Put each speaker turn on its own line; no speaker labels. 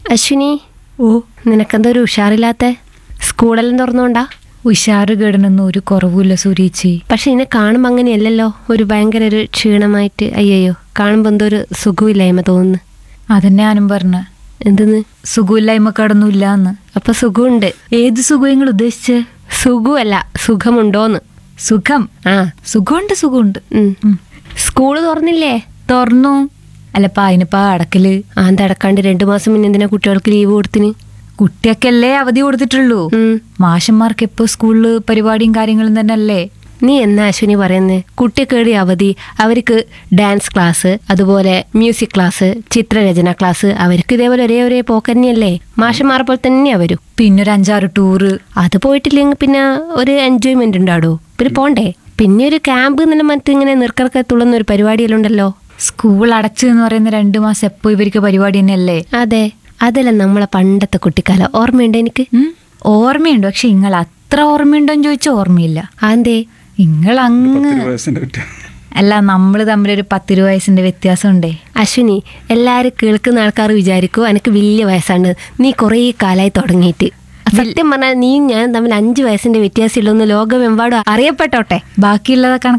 അശ്വിനി
ഓ
നിനക്കെന്താ ഒരു ഉഷാറില്ലാത്ത സ്കൂളെല്ലാം തുറന്നോണ്ടാ
ഉഷാറ് കേടനൊന്നും ഒരു കുറവുമില്ല സുരീച്ചി
പക്ഷെ ഇതിനെ കാണുമ്പോൾ അങ്ങനെയല്ലല്ലോ ഒരു ഭയങ്കര ഒരു ക്ഷീണമായിട്ട് അയ്യയ്യോ കാണുമ്പോൾ എന്തോ ഒരു സുഖമില്ലായ്മ തോന്നുന്നു
അതന്നെ ഞാനും പറഞ്ഞ
എന്തെന്ന്
സുഖമില്ലായ്മ കടന്നില്ല എന്ന്
അപ്പൊ സുഖമുണ്ട്
ഏത് സുഖം നിങ്ങൾ ഉദ്ദേശിച്ച്
സുഖമല്ല സുഖമുണ്ടോന്ന്
സുഖം
ആ
സുഖമുണ്ട് സുഖമുണ്ട്
ഉം.
ഉം.
സ്കൂള് തുറന്നില്ലേ
തുറന്നു അല്ലപ്പാ അതിനിപ്പാ അടക്കല്
ആ എന്താ അടക്കാണ്ട് രണ്ടു മാസം മുന്നേ എന്തിനാ കുട്ടികൾക്ക് ലീവ് കൊടുത്തിന്
കുട്ടിയൊക്കെയല്ലേ അവധി കൊടുത്തിട്ടുള്ളൂ
ഉം.
മാഷന്മാർക്ക് എപ്പോ സ്കൂളില് പരിപാടിയും കാര്യങ്ങളും തന്നെ അല്ലേ
നീ എന്നാ അശ്വിനി പറയുന്നേ കുട്ടിക്കേടി അവധി അവർക്ക് ഡാൻസ് ക്ലാസ് അതുപോലെ മ്യൂസിക് ക്ലാസ് ചിത്രരചന ക്ലാസ് അവർക്ക് ഇതേപോലെ ഒരേ ഒരേ പോക്കന്നെയല്ലേ മാഷന്മാരെ പോലെ തന്നെയാ വരും
പിന്നെ ഒരു അഞ്ചാറ് ടൂറ്
അത് പോയിട്ടില്ലെങ്കിൽ പിന്നെ ഒരു എൻജോയ്മെന്റ് ഉണ്ടാടോ പിന്നെ പോണ്ടേ പിന്നെ ഒരു ക്യാമ്പ് എന്നുള്ള മറ്റിങ്ങനെ നിർക്കറക്കെ തുള്ളുന്ന ഒരു പരിപാടിയെല്ലാം ഉണ്ടല്ലോ
സ്കൂൾ അടച്ചു എന്ന് പറയുന്ന രണ്ടു മാസം എപ്പോ ഇവർക്ക് പരിപാടി തന്നെയല്ലേ
അതെ അതെല്ലാം നമ്മളെ പണ്ടത്തെ കുട്ടിക്കാലം ഓർമ്മയുണ്ട് എനിക്ക്
ഉം. ഓർമ്മയുണ്ട് പക്ഷെ നിങ്ങൾ അത്ര ഓർമ്മയുണ്ടോന്ന് ചോദിച്ചാൽ ഓർമ്മയില്ല
അതെന്തേ
നിങ്ങൾ അങ്ങ്
വയസ്സിന്റെ കുട്ടി
അല്ല നമ്മൾ തമ്മിലൊരു പത്തിരു വയസ്സിന്റെ വ്യത്യാസം ഉണ്ടേ
അശ്വിനി എല്ലാരും കേൾക്കുന്ന ആൾക്കാർ വിചാരിക്കും എനിക്ക് വലിയ വയസ്സാണ് നീ കുറേ കാലമായി തുടങ്ങിയിട്ട് സത്യം പറഞ്ഞാൽ നീയും ഞാൻ തമ്മിൽ അഞ്ച് വയസ്സിന്റെ വ്യത്യാസമുള്ളൂ എന്ന് ലോകമെമ്പാടും അറിയപ്പെട്ടോട്ടെ
ബാക്കിയുള്ളത് കണക്ക്